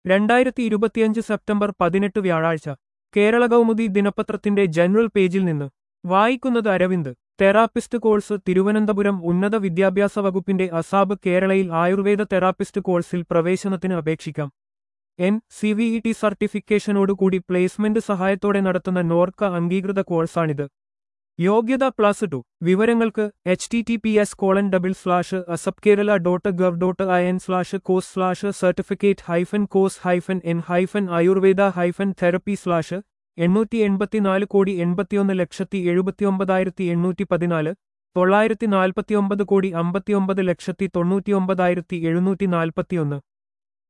രണ്ടായിരത്തി ഇരുപത്തിയഞ്ച് സെപ്റ്റംബർ പതിനെട്ട് വ്യാഴാഴ്ച കേരള കൗമുദി ദിനപത്രത്തിന്റെ ജനറൽ പേജിൽ നിന്ന് വായിക്കുന്നത് അരവിന്ദ് തെറാപ്പിസ്റ്റ് കോഴ്സ് തിരുവനന്തപുരം ഉന്നത വിദ്യാഭ്യാസ വകുപ്പിന്റെ അസാബ് കേരളയിൽ ആയുർവേദ തെറാപ്പിസ്റ്റ് കോഴ്സിൽ പ്രവേശനത്തിന് അപേക്ഷിക്കാം N C V E T സർട്ടിഫിക്കേഷനോടുകൂടി പ്ലേസ്മെന്റ് സഹായത്തോടെ നടത്തുന്ന നോർക്ക അംഗീകൃത കോഴ്സാണിത് യോഗ്യത പ്ലസ് ടു വിവരങ്ങൾക്ക് H T T P S colon double slash asap Kerala dot gov dot I N slash course slash certificate hyphen course hyphen in hyphen ayurveda hyphen therapy slash എണ്ണൂറ്റി എൺപത്തിനാല് കോടി എൺപത്തിയൊന്ന് ലക്ഷത്തി എഴുപത്തിയൊമ്പതായിരത്തി എണ്ണൂറ്റി പതിനാല് തൊള്ളായിരത്തി നാൽപ്പത്തിയൊമ്പത് കോടി അമ്പത്തിയൊമ്പത് ലക്ഷത്തി തൊണ്ണൂറ്റിയൊമ്പതായിരത്തി എഴുന്നൂറ്റി നാൽപ്പത്തിയൊന്ന്